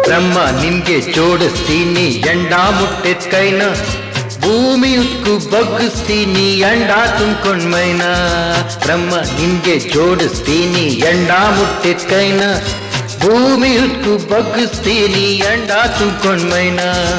ಬ್ರಹ್ಮ ನಿನ್ಗೆ ಜೋಡಿಸ್ತೀನಿ ಎಂಡ ಮುಟ್ಟಿದ ಕೈನ ಭೂಮಿ ಉತ್ಕು ಬಗ್ಗಿಸ್ತೀನಿ ಎಂಡ ತುಂಬ್ಕೊಂಡ್ ಮೈನ ಬ್ರಹ್ಮ ನಿನ್ಗೆ ಜೋಡಿಸ್ತೀನಿ ಎಂಡ ಮುಟ್ಟಿದ ಕೈನ ಭೂಮಿ ಉತ್ಕು ಬಗ್ಗಿಸ್ತೀನಿ ಎಂಡ ತುಂಬ್ಕೊಂಡ್ ಮೈನ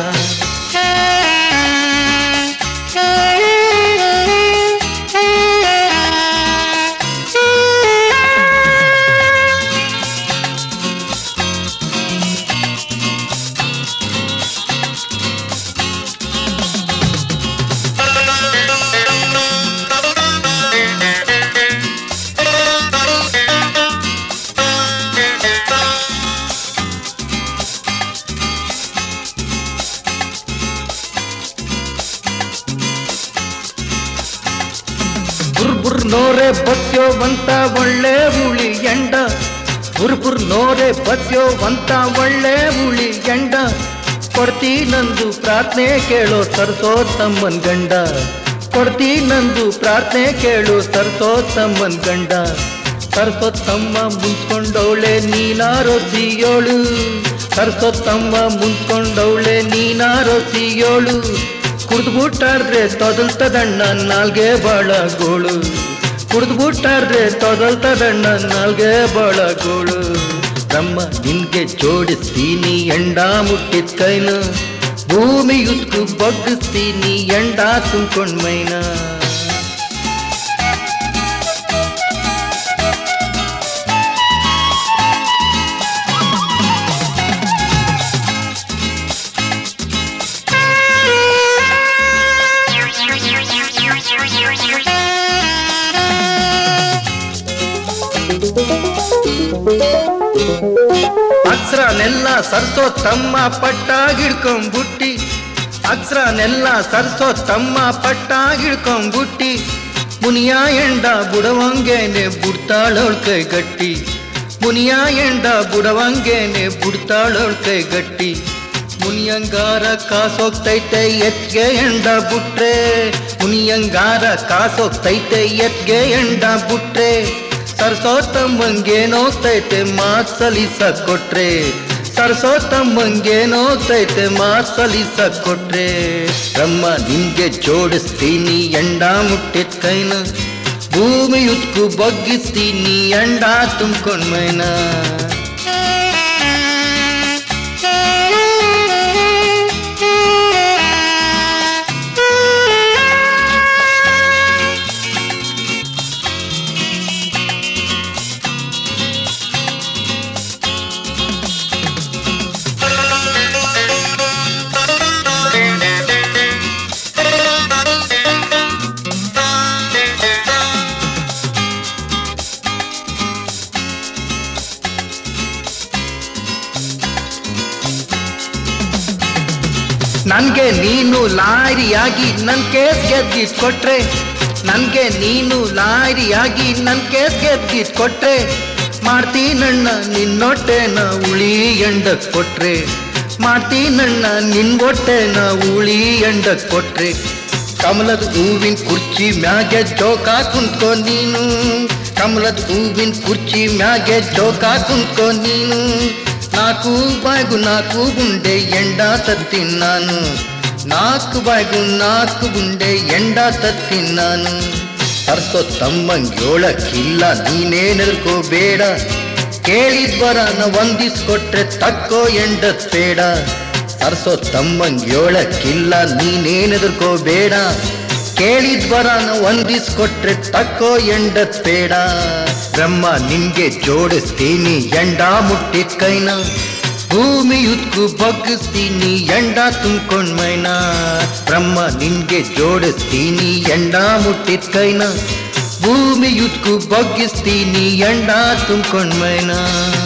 ಬುರ್ ಬುರ್ ನೋರೆ ಬಸ್ಯೋವಂತ ಒಳ್ಳೆ ಉಳಿ ಎಂಡ ಬುರ್ ಬುರ್ ನೋರೆ ಬಸ್ಯೋವಂತ ಒಳ್ಳೆ ಉಳಿ ಎಂಡ ಕೊಡ್ತಿ ನಂದು ಪ್ರಾರ್ಥನೆ ಕೇಳೋ ತರ್ಸೋ ತಮ್ಮನ್ ಗಂಡ ಕೊಡ್ತಿ ನಂದು ಪ್ರಾರ್ಥನೆ ಕೇಳು ತರ್ಸೋ ತಮ್ಮನ್ ಗಂಡ ತರ್ಸೋ ತಮ್ಮ ಮುಂಚ್ಕೊಂಡವಳೆ ನೀನಾರೋ ಸಿಯೋಳು ತರ್ಸೋ ತಮ್ಮ ಮುಂಚ್ಕೊಂಡವಳೆ ನೀನಾರೋ ಸಿಯೋಳು ಕುಡ್ದು ಬಿಟ್ಟಾಡ್ರೆ ತೊದಲ್ತದಣ್ಣ ನಾಲ್ಗೆ ಬಾಳ ಗೋಳು ಕುಡ್ದು ಬಿಟ್ಟಾಡ್ರೆ ತೊದಲ್ತದಣ್ಣ ನಾಲ್ಗೆ ಬಾಳ ಗೋಳು ಬ್ರಹ್ಮ ನಿನ್ಗೆ ಜೋಡಿಸ್ತೀನಿ ಎಂಡ ಮುಟ್ಟಿದ ಕೈನ ಭೂಮಿ ಉತ್ಕು ಬಗ್ಗಿಸ್ತೀನಿ ಎಂಡ ತುಂಬ್ಕೊಂಡ್ ಮೈನ ಅಕ್ಸ್ರನೆಲ್ಲ ಸರ್ಸೋ ತಮ್ಮ ಪಟ್ಟಾಗಿಡ್ಕೊಂಬುಟ್ಟಿ ಅಕ್ಸ್ರನೆಲ್ಲ ಸರ್ಸೋ ತಮ್ಮ ಪಟ್ಟಾಗಿಡ್ಕೊಂಬುಟ್ಟಿ ಮುನಿಯ ಎಂಡ ಬುಡವಂಗೇನೆ ಬುಡ್ತಾಳೋಳ್ ಕೈ ಗಟ್ಟಿ ಮುನಿಯ ಎಂಡ ಬುಡವಂಗೇನೆ ಬುಡ್ತಾಳೋಳ್ ಕೈ ಗಟ್ಟಿ ಮುನಿಯಂಗಾರ ಕಾಸೋಗ್ತೈತೆ ಎತ್ಗೆ ಎಂಡ ಬುಟ್ರೆ ಮುನಿಯಂಗಾರ ಕಾಸೋಗ್ತೈತೆ ಎತ್ಗೆ ಎಂಡ ಬುಟ್ರೆ ಸರ್ಸೋ ತಮ್ಮಂಗೇನೋಗ್ತೈತೆ ಮಾತ್ ಸಲಿಸ ಕೊಟ್ರೆ ಸರ್ಸೋ ತಮ್ಮಂಗೇನೋಗ್ತೈತೆ ಮಾತ್ ಸಲಿಸ ಕೊಟ್ರೆ ಬ್ರಹ್ಮ ನಿನ್ಗೆ ಜೋಡಿಸ್ತೀನಿ ಎಂಡ ಮುಟ್ಟಿದ ಕೈನ ಭೂಮಿ ಉತ್ಕು ಬಗ್ಗಿಸ್ತೀನಿ ಎಂಡ ತುಂಬ್ಕೊಂಡ್ ಮೈನ ನನ್ಗೆ ನೀನು ಲಾರಿಯಾಗಿ ನನ್ ಕೇಸ್ ಗೆದ್ದಿದ್ ಕೊಟ್ರೆ ನನ್ಗೆ ನೀನು ಲಾರಿಯಾಗಿ ನನ್ ಕೇಸ್ ಗೆದ್ದಿದ್ ಕೊಟ್ರೆ ಮಾಡ್ತೀನಣ್ಣ ನಿನ್ನೊಟ್ಟೆನ ಉಳಿ ಎಂಡಕ್ ಕೊಟ್ರೆ ಮಾಡ್ತೀನಣ್ಣ ನಿನ್ ಹೊಟ್ಟೆನ ಉಳಿ ಎಂಡಕ್ ಕೊಟ್ರೆ ಕಮಲದ ಹೂವಿನ ಕುರ್ಚಿ ಮ್ಯಾಗೆ ಜೋಕ ಕುಂತ್ಕೊ ನೀನು ಕಮಲದ ಹೂವಿನ ಕುರ್ಚಿ ಮ್ಯಾಗೆ ಜೋಕ ಕುಂತ್ಕೊ ನೀನು ನಾಲ್ಕು ಬಾಯ್ಗು ನಾಲ್ಕು ಗುಂಡೆ ಎಂಡ ತತ್ತೀನಿ ನಾನು ನಾಲ್ಕು ಬಾಯ್ಗು ನಾಲ್ಕು ಗುಂಡೆ ಎಂಡ ತತ್ತೀನಿ ನಾನು ಅರ್ಸೋ ತಮ್ಮಂಗೇಳಕ್ಕಿಲ್ಲ ನೀನೇನೆದ್ಕೋಬೇಡ ಕೇಳಿದ್ ಬರನ ವಂದಿಸ್ಕೊಟ್ರೆ ತಕ್ಕೋ ಎಂಡತ್ ಬೇಡ ಅರ್ಸೋ ತಮ್ಮಂಗೇಳಕ್ಕಿಲ್ಲ ನೀನೇನೆದುರ್ಕೋಬೇಡ ಕೇಳಿದ್ ಬರನ ವಂದಿಸ್ಕೊಟ್ರೆ ತಕ್ಕೋ ಎಂಡತ್ ಬೇಡ ಬ್ರಹ್ಮ ನಿನ್ಗೆ ಜೋಡಿಸ್ತೀನಿ ಎಂಡ ಮುಟ್ಟಿದ ಕೈನ ಭೂಮಿ ಉತ್ಕು ಬಗ್ಗಿಸ್ತೀನಿ ಎಂಡ ತುಂಬ್ಕೊಂಡ್ ಮೈನ ಬ್ರಹ್ಮ ನಿನ್ಗೆ ಜೋಡಿಸ್ತೀನಿ ಎಂಡ ಮುಟ್ಟಿದ ಕೈನ ಭೂಮಿ ಉತ್ಕು ಬಗ್ಗಿಸ್ತೀನಿ ಎಂಡ ತುಂಬ್ಕೊಂಡ್ ಮೈನ